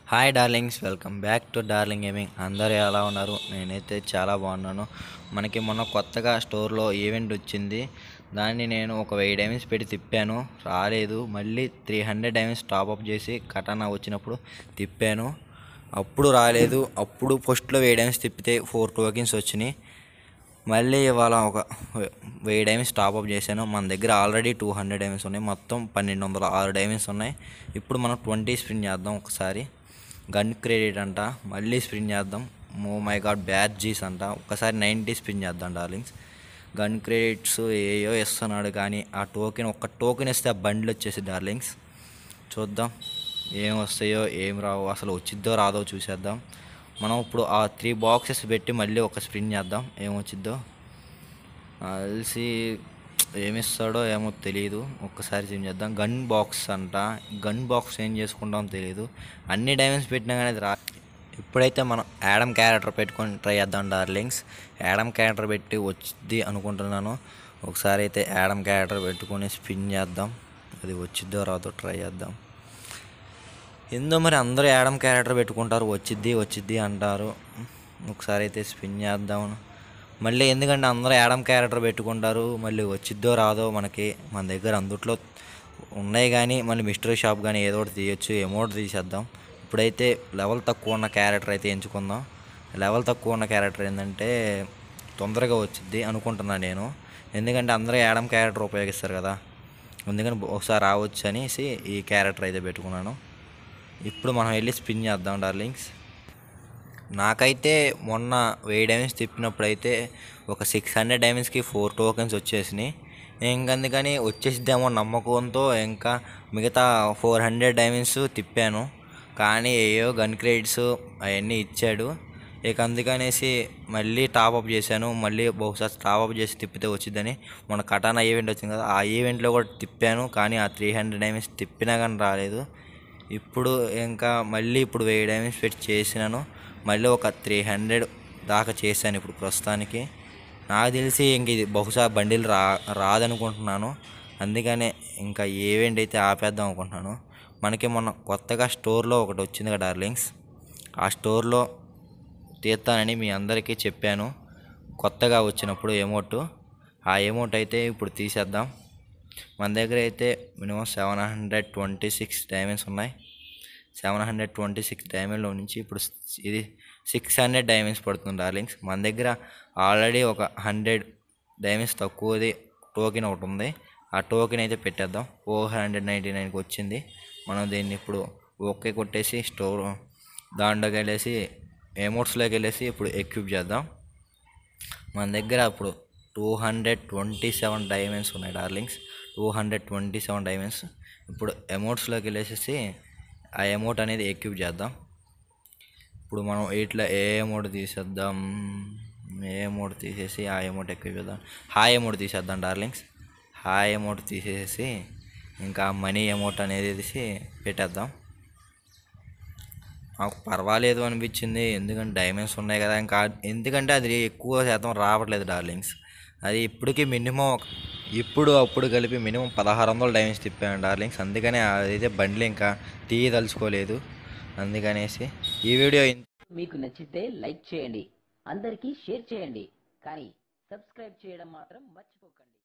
hi darlings welcome back to darling gaming అందరూ ఎలా ఉన్నారు నేనైతే చాలా బాగున్నాను మనకి మొన్న కొత్తగా స్టోర్లో ఈవెంట్ వచ్చింది దాన్ని నేను ఒక వెయ్యి డైమండ్స్ పెట్టి తిప్పాను రాలేదు మళ్ళీ త్రీ హండ్రెడ్ డైమండ్స్ టాప్అప్ చేసి కటానా వచ్చినప్పుడు తిప్పాను అప్పుడు రాలేదు అప్పుడు ఫస్ట్లో వెయ్యి డైమండ్స్ తిప్పితే ఫోర్ టోకెన్స్ వచ్చినాయి మళ్ళీ ఇవాళ ఒక వెయ్యి డైమండ్స్ టాప్అప్ చేశాను మన దగ్గర ఆల్రెడీ టూ హండ్రెడ్ డైమండ్స్ ఉన్నాయి మొత్తం పన్నెండు వందల ఆరు డైమండ్స్ ఉన్నాయి ఇప్పుడు మనం ట్వంటీ స్పిన్ చేద్దాం ఒకసారి గన్ క్రెడిట్ అంట మళ్ళీ స్పిన్ చేద్దాం మో మై గాడ్ బ్యాచ్ జీస్ అంట ఒకసారి నైంటీ స్పిన్ చేద్దాం డార్లింగ్స్ గన్ క్రెడిట్స్ ఏయో ఇస్తున్నాడు కానీ ఆ టోకెన్ ఒక్క టోకెన్ ఇస్తే ఆ బండ్లు వచ్చేసి డార్లింగ్స్ చూద్దాం ఏం వస్తాయో ఏం రావో అసలు వచ్చిద్దో రాదో చూసేద్దాం మనం ఇప్పుడు ఆ త్రీ బాక్సెస్ పెట్టి మళ్ళీ ఒక స్పిన్ చేద్దాం ఏమొచ్చిద్దో కలిసి ఏమిస్తాడో ఏమో తెలియదు ఒక్కసారి స్పిన్ చేద్దాం గన్ బాక్స్ అంట గన్ బాక్స్ ఏం చేసుకుంటామో తెలియదు అన్ని డైమండ్స్ పెట్టినా కానీ అది రా ఇప్పుడైతే మనం యాడమ్ క్యారెక్టర్ పెట్టుకొని ట్రై చేద్దాం డార్లింగ్స్ యాడమ్ క్యారెక్టర్ పెట్టి వచ్చింది అనుకుంటున్నాను ఒకసారి అయితే యాడమ్ క్యారెక్టర్ పెట్టుకొని స్పిన్ చేద్దాం అది వచ్చిద్దో రాదో ట్రై చేద్దాం ఎందో మరి అందరూ యాడమ్ క్యారెక్టర్ పెట్టుకుంటారు వచ్చిద్ది వచ్చిద్ది అంటారు ఒకసారి అయితే స్పిన్ చేద్దాం మళ్ళీ ఎందుకంటే అందరూ యాడమ్ క్యారెక్టర్ పెట్టుకుంటారు మళ్ళీ వచ్చిద్దో రాదో మనకి మన దగ్గర అందుట్లో ఉన్నాయి కానీ మళ్ళీ మిస్టరీ షాప్ కానీ ఏదో ఒకటి తీయొచ్చు ఎమౌంట్ తీసేద్దాం ఇప్పుడైతే లెవెల్ తక్కువ ఉన్న క్యారెక్టర్ అయితే ఎంచుకుందాం లెవెల్ తక్కువ ఉన్న క్యారెక్టర్ ఏంటంటే తొందరగా వచ్చిద్ది అనుకుంటున్నాను నేను ఎందుకంటే అందరూ యాడమ్ క్యారెక్టర్ ఉపయోగిస్తారు కదా అందుకని ఒకసారి రావచ్చు అనేసి ఈ క్యారెక్టర్ అయితే పెట్టుకున్నాను ఇప్పుడు మనం వెళ్ళి స్పిన్ చేద్దాం డార్లింగ్స్ నాకైతే మొన్న వెయ్యి డైమండ్స్ తిప్పినప్పుడు అయితే ఒక సిక్స్ హండ్రెడ్ డైమండ్స్కి ఫోర్ టోకెన్స్ వచ్చేసినాయి ఇంకందుకని వచ్చేసిద్దేమో నమ్మకంతో ఇంకా మిగతా ఫోర్ హండ్రెడ్ డైమండ్స్ తిప్పాను కానీ ఏయో గన్ క్రెడిట్స్ అవన్నీ ఇచ్చాడు ఇక అందుకనేసి మళ్ళీ టాప్అప్ చేశాను మళ్ళీ బహుశా టాప్అప్ చేసి తిప్పితే వచ్చిందని మన కటానా ఈవెంట్ వచ్చింది కదా ఆ ఈవెంట్లో కూడా తిప్పాను కానీ ఆ త్రీ హండ్రెడ్ డైమండ్స్ తిప్పినా కానీ రాలేదు ఇప్పుడు ఇంకా మళ్ళీ ఇప్పుడు వెయ్యి డైమండ్స్ పెట్టి చేసినాను మళ్ళీ ఒక త్రీ హండ్రెడ్ దాకా చేశాను ఇప్పుడు ప్రస్తుతానికి నాకు తెలిసి ఇంక ఇది బహుశా బండిలు రా రాదనుకుంటున్నాను అందుకనే ఇంకా ఈవెంట్ అయితే ఆపేద్దాం అనుకుంటున్నాను మనకి మొన్న కొత్తగా స్టోర్లో ఒకటి వచ్చింది కదా డార్లింగ్స్ ఆ స్టోర్లో తీస్తానని మీ అందరికీ చెప్పాను కొత్తగా వచ్చినప్పుడు ఎమౌంట్ ఆ ఎమౌంట్ అయితే ఇప్పుడు తీసేద్దాం మన దగ్గర అయితే minimum seven hundred twenty six diamonds ఉన్నాయి సెవెన్ హండ్రెడ్ ట్వంటీ సిక్స్ డైమండ్లో నుంచి ఇప్పుడు ఇది సిక్స్ హండ్రెడ్ డైమండ్స్ పడుతుంది డార్లింగ్స్ మన దగ్గర ఆల్రెడీ ఒక హండ్రెడ్ డైమండ్స్ తక్కువది టోకెన్ ఒకటి ఉంది ఆ టోకెన్ అయితే పెట్టేద్దాం ఫోర్ హండ్రెడ్ నైంటీ నైన్కి వచ్చింది మనం దీన్ని ఇప్పుడు ఓకే కొట్టేసి స్టోర్ దాంట్లోకి వెళ్ళేసి ఎమోట్స్లోకి వెళ్ళేసి ఇప్పుడు ఎక్విప్ చేద్దాం మన దగ్గర ఇప్పుడు two hundred twenty seven diamonds ఉన్నాయి darlings two hundred twenty seven diamonds ఇప్పుడు ఎమౌంట్స్లోకి వెళ్ళేసేసి ఆ అమౌంట్ అనేది ఎక్విప్ చేద్దాం ఇప్పుడు మనం ఇట్లా ఏ అమౌంట్ తీసేద్దాం ఏ అమౌంట్ తీసేసి ఆ అమౌంట్ ఎక్విప్ చేద్దాం హాయ్ అమౌంట్ తీసేద్దాం డార్లింగ్స్ హాయ్ అమౌంట్ తీసేసి ఇంకా మనీ అమౌంట్ అనేది తీసి పెట్టేద్దాం నాకు పర్వాలేదు అనిపించింది ఎందుకంటే డైమండ్స్ ఉన్నాయి కదా ఇంకా ఎందుకంటే అది ఎక్కువ శాతం రావట్లేదు డార్లింగ్స్ అది ఇప్పటికీ మినిమం ఇప్పుడు అప్పుడు కలిపి మినిమం పదహారు వందల డైమండ్స్ తిప్పాను డార్లింగ్స్ అందుకనే అదైతే బండ్లు ఇంకా తీయదలుచుకోలేదు అందుకనేసి ఈ వీడియో మీకు నచ్చితే లైక్ చేయండి అందరికీ షేర్ చేయండి కానీ సబ్స్క్రైబ్ చేయడం మాత్రం మర్చిపోకండి